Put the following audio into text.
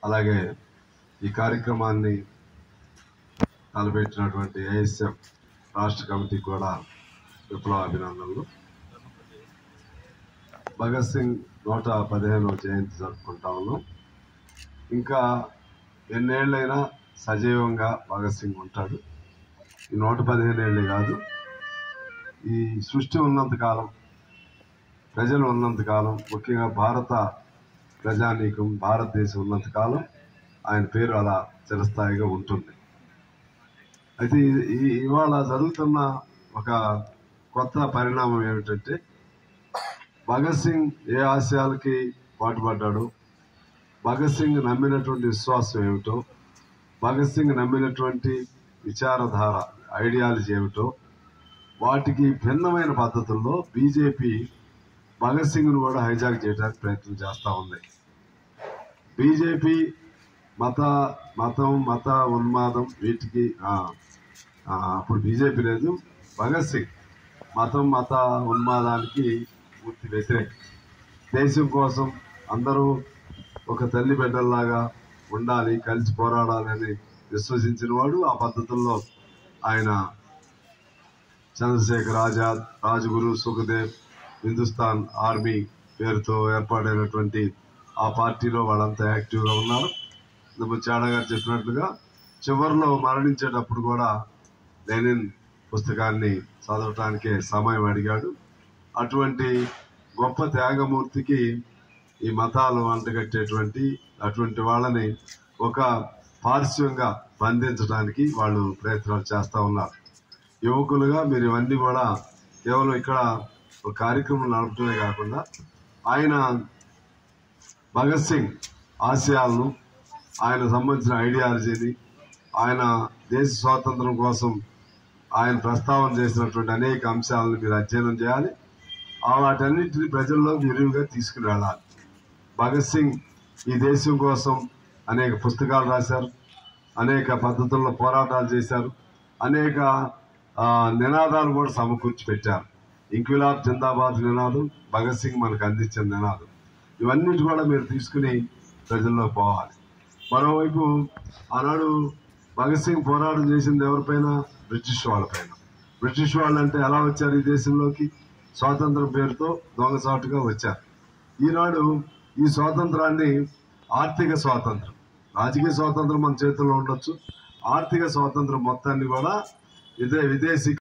అలాగే ఈ కార్యక్రమాన్ని తలపెట్టినటువంటి ఏఎస్ఎఫ్ రాష్ట్ర కమిటీకి కూడా విప్లవ అభినందనలు భగత్ సింగ్ నూట పదిహేనవ జయంతి జరుపుకుంటా ఉన్నాం ఇంకా ఎన్నేళ్ళైనా సజీవంగా భగత్ సింగ్ ఉంటాడు ఈ నూట పదిహేను ఏళ్ళే కాదు ఈ సృష్టి ఉన్నంత కాలం ప్రజలు ఉన్నంత కాలం ముఖ్యంగా భారత ప్రజానీకం భారతదేశం ఉన్నంత కాలం ఆయన పేరు అలా చిరస్థాయిగా ఉంటుంది అయితే ఈ- ఈ ఇవాళ జరుగుతున్న ఒక కొత్త పరిణామం ఏమిటంటే భగత్ సింగ్ ఏ ఆశయాలకి పాటుపడ్డాడు భగత్ సింగ్ నమ్మినటువంటి విశ్వాసం ఏమిటో భగత్ సింగ్ నమ్మినటువంటి విచారధార ఐడియాలజీ ఏమిటో వాటికి భిన్నమైన పద్ధతుల్లో బీజేపీ భగత్ సింగ్ను కూడా హైజాక్ చేయడానికి ప్రయత్నం చేస్తూ ఉంది బీజేపీ మత మతం మత ఉన్మాదం వీటికి ఆ, ఆ, అప్పుడు బీజేపీ లేదు భగత్ సింగ్ మతం మత ఉన్మాదానికి పూర్తి వ్యతిరేకం దేశం కోసం అందరూ ఒక తల్లి బిడ్డల్లాగా ఉండాలి కలిసి పోరాడాలని విశ్వసించిన వాడు ఆ పద్ధతుల్లో ఆయన చంద్రశేఖర్ ఆజాద్ రాజగురు సుఖదేవ్ హిందుస్థాన్ ఆర్మీ పేరుతో ఏర్పాటైనటువంటి ఆ పార్టీలో వాళ్ళంతా యాక్టివ్గా ఉన్నారు ఇంతకు చాడా గారు చెప్పినట్లుగా చివరిలో మరణించేటప్పుడు కూడా లెనిన్ పుస్తకాన్ని చదవటానికే సమయం అడిగాడు అటువంటి గొప్ప త్యాగమూర్తికి ఈ మతాలు అంటగట్టేటువంటి అటువంటి వాళ్ళని ఒక పార్శ్వంగా బంధించడానికి వాళ్ళు ప్రయత్నాలు చేస్తూ ఉన్నారు యువకులుగా మీరు ఇవన్నీ కూడా కేవలం ఇక్కడ ఒక కార్యక్రమం నడపడమే కాకుండా ఆయన భగత్ సింగ్ ఆశయాలను ఆయన సంబంధించిన ఐడియాలజీని ఆయన దేశ స్వాతంత్రం కోసం ఆయన ప్రస్తావన చేసినటువంటి అనేక అంశాలను మీరు అధ్యయనం చేయాలి ఆ వాటన్నిటిని ప్రజల్లో విరివిగా తీసుకుని వెళ్ళాలి భగత్ సింగ్ ఈ దేశం కోసం అనేక పుస్తకాలు రాశారు అనేక పద్ధతుల్లో పోరాటాలు చేశారు అనేక ఆ, నినాదాలు కూడా సమకూర్చి పెట్టారు ఇంక్విలాబ్ జిందాబాద్ నినాదం భగత్ సింగ్ మనకు అందించిన నినాదం ఇవన్నిటి కూడా మీరు తీసుకుని ప్రజల్లో పోవాలి మరోవైపు ఆనాడు భగత్ సింగ్ పోరాటం చేసింది ఎవరిపైన బ్రిటిష్ వాళ్ళపైన బ్రిటిష్ వాళ్ళు అంటే ఎలా వచ్చారు ఈ దేశంలోకి స్వాతంత్రం పేరుతో దొంగసాటుగా వచ్చారు ఈనాడు ఈ స్వాతంత్రాన్ని ఆర్థిక స్వాతంత్రం రాజకీయ స్వాతంత్రం మన చేతుల్లో ఉండొచ్చు ఆర్థిక స్వాతంత్రం మొత్తాన్ని కూడా ఇదే విదేశీ